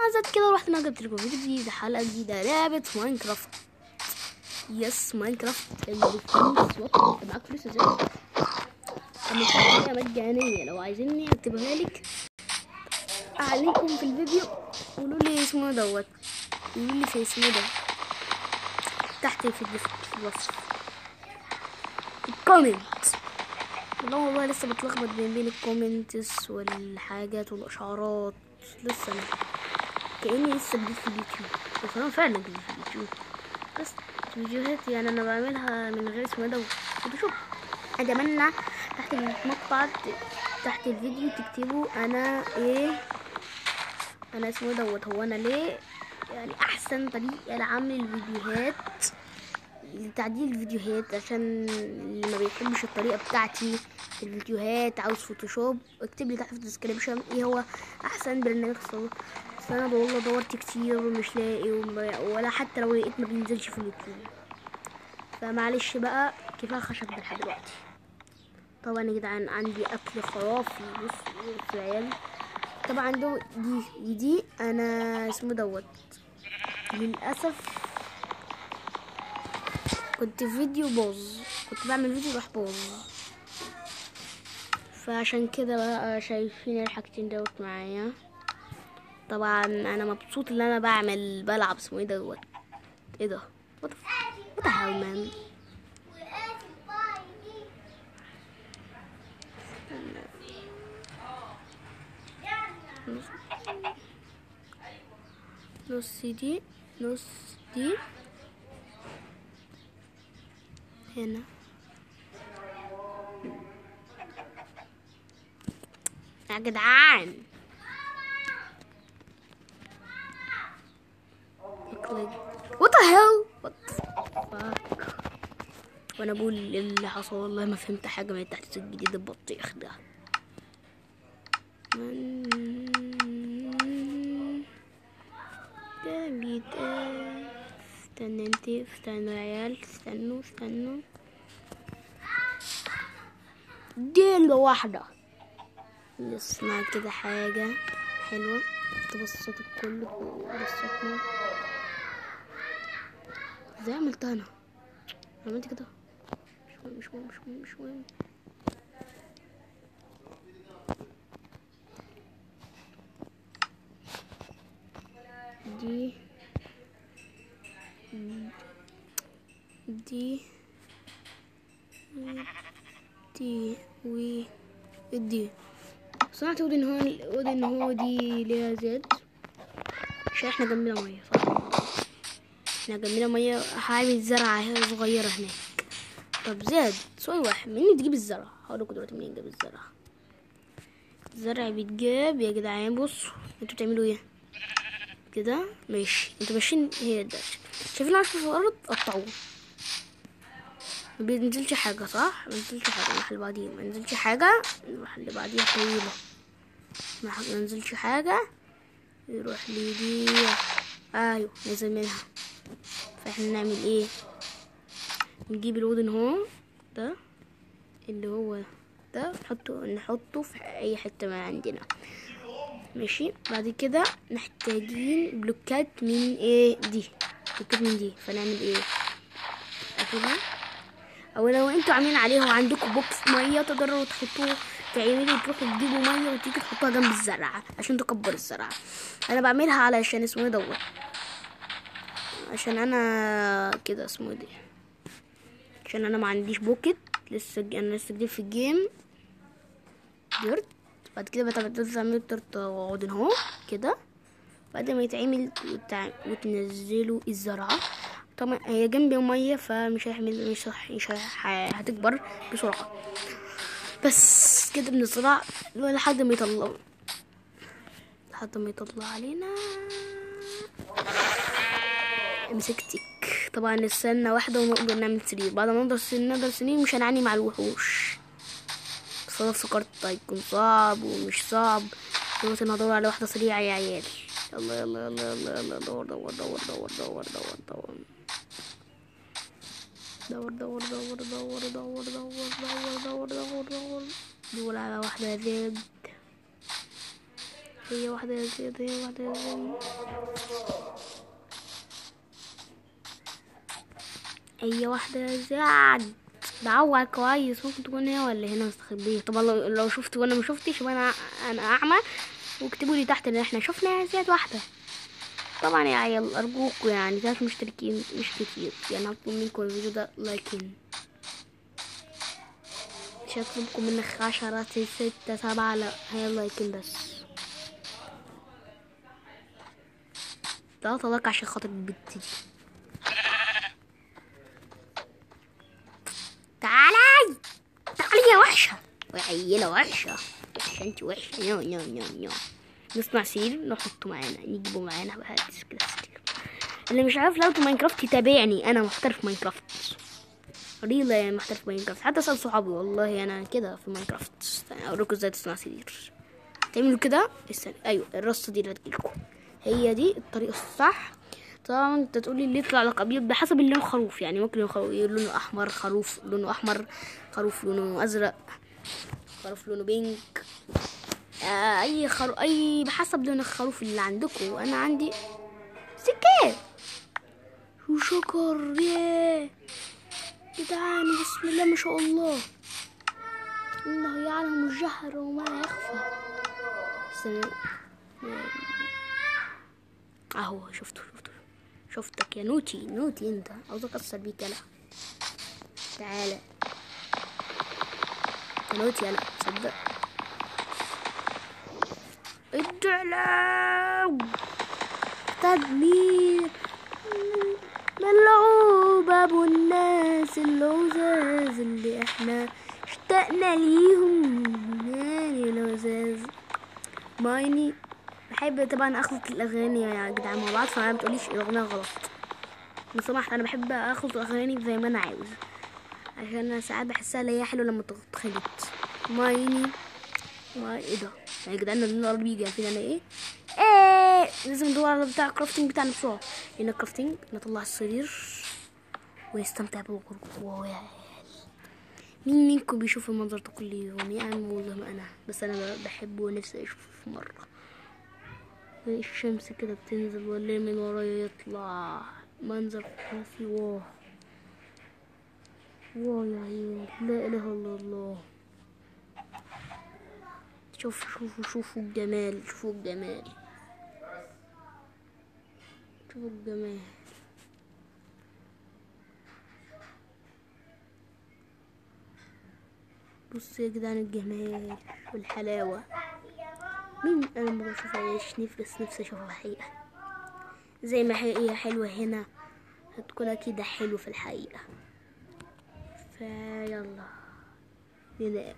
عزت كده رحت انا جبت لكم فيديو جديد حلقه جديده لعبه ماينكرافت يس ماينكرافت اللي بفلوس وات معاك فلوس ازاي مجانية مجانية لو عايزيني اكتبها لك عليكم في الفيديو قولوا لي اسمه دوت قولوا لي في اسمه ده تحت في الوصف الكومنت والله والله لسه بتلخبط بين بين الكومنتس والحاجات والاشعارات لسه انا كاني لسه جديد في اليوتيوب بس انا فعلا جديد في اليوتيوب بس فيديوهات يعني انا بعملها من غير اسمه ده فوتوشوب اتمنى تحت المقطع تحت الفيديو تكتبوا انا ايه انا اسمه دوت هو انا ليه يعني احسن طريقه لعمل الفيديوهات لتعديل الفيديوهات عشان اللي ما بيحبش الطريقه بتاعتي في الفيديوهات عاوز فوتوشوب اكتب لي تحت في الديسكريبشن ايه هو احسن برنامج تصور بس انا والله دورت كتير ومش لاقي وما- ولا حتى لو لقيت ما بينزلش في اليوتيوب فمعلش بقى كفايه خشب لحد دلوقتي طبعا يا جدعان عندي اكل خرافي بص في العيال طبعا عندهم دي دي انا اسمه دوت للاسف كنت في فيديو باظ كنت بعمل فيديو راح باظ فعشان كده بقى شايفين الحاجتين دوت معايا طبعا انا مبسوط ان انا بعمل بلعب اسمه ايه دوت ايه ده what the, what the hell man نص دي نص دي هنا يا جدعان Look like- What the hell? What the fuck? وانا بقول اللي حصل والله ما فهمت حاجه من التحديث الجديد البطيخ ده ده بيت- استنى انت استنوا يا عيال استنوا استنوا دي واحدة نسمع كده حاجة حلوة تبسط الكل تبسطنا ازاي عملتها انا عملت كده مش مهم مش مهم مش مهم مش مهم دي دي دي و دي سمعت ودي ان هو ودي ان هو دي ليها زاد عشان احنا جنبنا ميه صح احنا جنبنا ميه هعمل زرعة صغيرة هناك طب زاد سؤال واحد منين تجيب الزرع هقولكوا دلوقتي منين نجيب الزرع الزرع بيتجاب يا جدعان بصوا انتوا بتعملوا ايه كده ماشي انتوا ماشيين هي ده شايفين عشرة في الارض قطعوه ما بينزلش حاجة صح؟ ما بينزلش حاجة نروح اللي بعديه ما ينزلش حاجة نروح اللي بعديها طويلة ما ح- ما ينزلش حاجة يروح لدي ايوه نزل منها فاحنا نعمل ايه نجيب الودن هو ده اللي هو ده نحطه نحطه في اي حتة ما عندنا ماشي بعد كده محتاجين بلوكات من ايه دي بلوكات من دي فنعمل ايه اخدها او لو انتوا عاملين عليه وعندكم بوكس ميه تقدروا تحطوه تعملوا تروحوا تجيبوا ميه وتيجي تحطوها جنب الزرع عشان تكبر الزرع انا بعملها علشان اسمه ايه دوت عشان انا كده اسمه ايه ده عشان انا ما عنديش بوكت لسه ج- انا لسه جديد في الجيم ديرت بعد كده بقى تقدروا تعملوا ديرت عودن اهو كده بعد ما يتعمل وتع... وتنزلوا الزرعة طبعا هي جنب مية فمش هيحمل مش, هح... مش هح... هتكبر بسرعة بس كده بنزرع لحد ما يطلع لحد ما يطلع علينا مسكتك طبعا نستنى واحدة ونقدر نعمل سرير بعد ما نقدر سن- نقدر سرير مش هنعاني مع الوحوش بس انا افتكرت هيكون صعب ومش صعب دلوقتي انا هدور على واحدة سريعة يا عيال يلا يلا يلا يلا يلا دور دور دور دور دور دور دور دور دور دور دور دور دور دور دور دور دور دور دور على واحدة زد هي واحدة يا زياد هي واحدة يا زياد هي واحدة يا زياد دور كويس ممكن تكون هي ولا هنا مستخبية طبعا لو, لو شفت وانا ما شفتش يبقى انا انا اعمى واكتبوا لي تحت ان احنا شفنا يا زياد واحدة طبعا يا عيال ارجوكوا يعني ثلاث مشتركين مش كتير يعني هطلب منكم الفيديو ده لايكين مش هطلبكم منك عشرة ستة سبعة لا هي اللايكين بس لا طلاق عشان خاطر البت دي تعالي تعالي يا وحشة وعيلة وحشة وحشة انت وحشة نو نو نو نو نصنع سرير نحطه معانا نجيبه معانا بقى كده سرير اللي مش عارف لو ماينكرافت يتابعني انا محترف ماينكرافت ريلا يعني محترف ماينكرافت حتى اسال صحابي والله انا كده في ماينكرافت اوريكم ازاي تصنع سرير تعملوا كده استنى ايوه الرصه دي اللي هتجيلكم هي دي الطريقه الصح طبعا انت تقولي اللي يطلع لك ابيض بحسب اللون خروف يعني ممكن الخروف لونه احمر خروف لونه احمر خروف لونه ازرق خروف لونه بينك آه اي خرو اي بحسب لون الخروف اللي عندكم انا عندي سكات وشكر ياه جدعان بسم الله ما شاء الله انه يعلم الجهر وما لا يخفى استنى اهو شفته شفته شفتك يا نوتي نوتي انت عاوز اكسر بيك انا تعالى يا نوتي انا صدق ادع له تدمير ملعوب ابو الناس اللوزاز اللي احنا اشتقنا ليهم يعني لوزاز مايني بحب طبعا اخلط الاغاني يا جدعان مع بعض فما بتقوليش الاغنيه غلط لو سمحت انا بحب اخلط الاغاني زي ما انا عاوز عشان انا ساعات بحسها اللي هي حلوه لما تتخلط مايني ما ايه ده يا جدعان النهار بيجي عارفين انا ايه ايه لازم ندور على بتاع الكرافتنج بتاعنا بسرعه هنا كرافتنج نطلع السرير ونستمتع بالغرب واو يا عيال مين منكم بيشوف المنظر ده كل يوم يا عم والله ما انا بس انا بحبه ونفسي اشوفه في مره الشمس كده بتنزل والليل من ورايا يطلع منظر خرافي واو واو يا عيال لا اله الا الله شوف شوفوا شوفوا الجمال شوفوا الجمال شوفوا الجمال بصوا يا جدعان الجمال والحلاوة مين انا ما بشوفهاش نف بس نفسي اشوفها حقيقة زي ما هي حلوة هنا هتكون اكيد حلو في الحقيقة فيلا ننام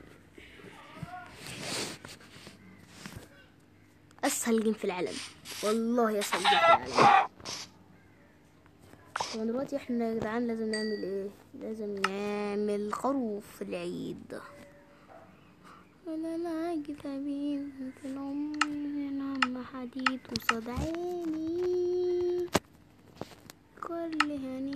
اسهل جيم في العالم والله اسهل جيم في العالم طبعا دلوقتي احنا يا جدعان لازم نعمل ايه لازم نعمل خروف في العيد ولا لاقي سبيل في العمر نعم حديد قصاد عيني كل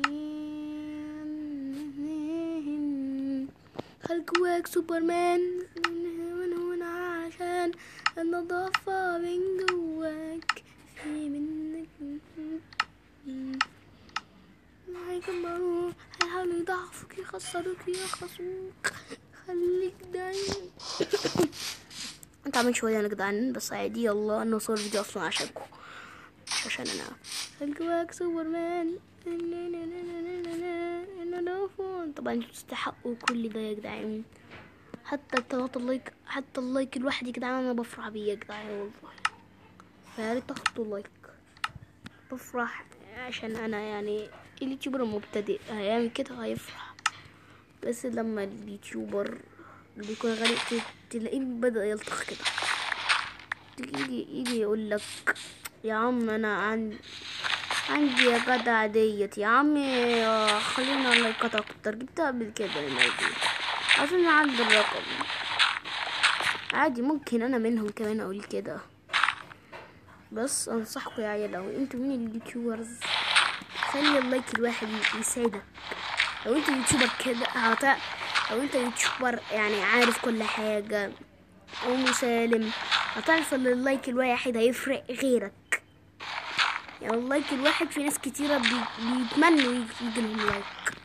هنين خلق جواك سوبرمان من هنا عشان النظافة من جواك في منك هيكبروا هيحاولوا يضعفوك يخسروك يخسروك خليك دايما تعبان شوية انا جدعان بس عادي يلا انا صور فيديو اصلا عشانكم مش عشان انا خلق سوبرمان طبعا انتوا تستحقوا كل ده يا جدعان حتى التلاتة اللايك حتى اللايك الواحد يا جدعان انا بفرح بيه يا جدعان والله فيا ريت تاخدوا لايك بفرح عشان انا يعني اليوتيوبر المبتدئ هيعمل كده هيفرح بس لما اليوتيوبر اللي بيكون غني ت- تلاقيه بدأ يلطخ كده يجي يجي يقول لك يا عم انا عندي عندي يا جدع ديت يا عم خلينا لايكات اكتر جبتها قبل كده الموضوع عشان عندي الرقم عادي ممكن انا منهم كمان اقول كده بس انصحكم يا عيال لو انتوا من اليوتيوبرز خلي اللايك الواحد يساعدك لو انت يوتيوبر كده هت... لو انت يوتيوبر يعني عارف كل حاجة او مسالم هتعرف ان اللايك الواحد هيفرق غيرك يعني اللايك الواحد في ناس كتيرة بي... بيتمنوا يجي يجي لهم لايك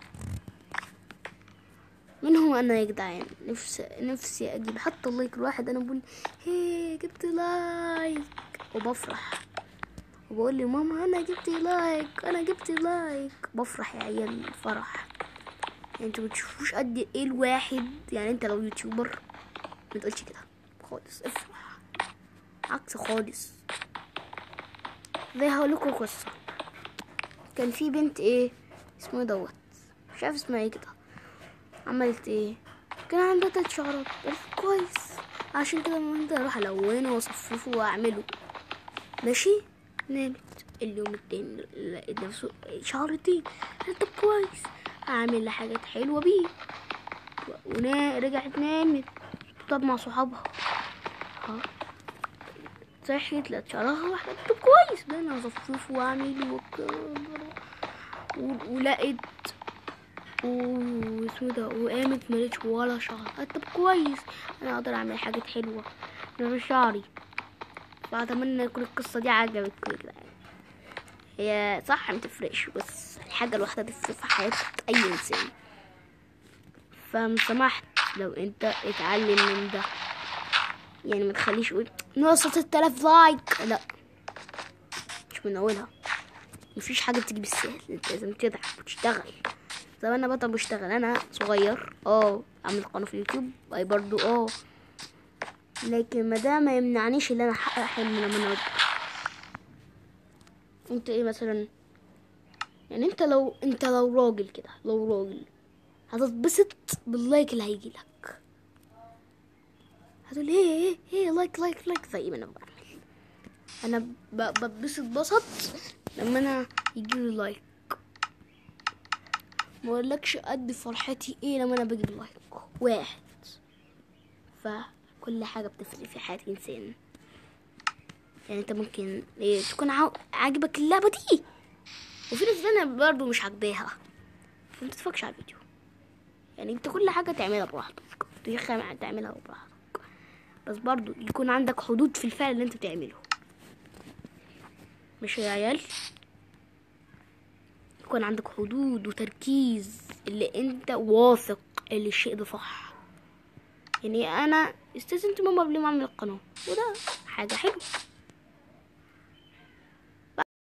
منهم انا يا جدعان نفسي نفسي اجيب حتى اللايك الواحد انا بقول هي جبت لايك وبفرح وبقول لي ماما انا جبت لايك انا جبت لايك بفرح يا عيال فرح يعني انتوا بتشوفوش قد ايه الواحد يعني انت لو يوتيوبر ما تقولش كده خالص افرح عكس خالص زي هقولكوا قصة كان في بنت ايه اسمه دوت مش عارف اسمها ايه كده عملت ايه كان عندها تلات شعرات قلت كويس عشان كده لما انت اروح الونه واصففه واعمله ماشي نامت اليوم التاني لقيت نفسه شعرتين قلت طب كويس اعمل لها حاجات حلوه بيه ونا رجعت نامت طب مع صحابها ها صحيت لقيت شعرها واحدة طب كويس ده انا اصففه واعمل وك- و- ولقيت واسمه ده وقامت مليتش ولا شعر قالت طب كويس انا اقدر اعمل حاجات حلوه من غير شعري فاتمنى يكون القصه دي عجبتكم يا جدعان هي صح ما تفرقش بس الحاجه الواحده تفرق في حياه اي انسان فمن سمحت لو انت اتعلم من ده يعني ما تخليش يقول ناقص 6000 لايك لا مش من اولها مفيش حاجه بتيجي بالسهل انت لازم تتعب وتشتغل زي ما انا بطل بشتغل انا صغير اه اعمل قناه في اليوتيوب اي برضو اه لكن ما ده ما يمنعنيش ان انا احقق حلمي لما انا اكبر انت ايه مثلا يعني انت لو انت لو راجل كده لو راجل هتتبسط باللايك اللي هيجي لك هتقول ايه ايه ايه لايك لايك لايك زي ما انا بعمل انا ب- بتبسط بسط لما انا يجيلي لايك ما اقولكش قد فرحتي ايه لما انا بجيب لايك واحد فكل حاجه بتفرق في حياه الانسان يعني انت ممكن إيه تكون عاو- عاجبك اللعبه دي وفي ناس تانية برضه مش عاجباها فما تتفرجش على الفيديو يعني انت كل حاجه تعملها براحتك تخ- تعملها براحتك بس برضه يكون عندك حدود في الفعل اللي انت بتعمله مش يا عيال يكون عندك حدود وتركيز اللي انت واثق اللي الشيء ده صح يعني انا استاذنت ماما قبل ما اعمل القناه وده حاجه حلوه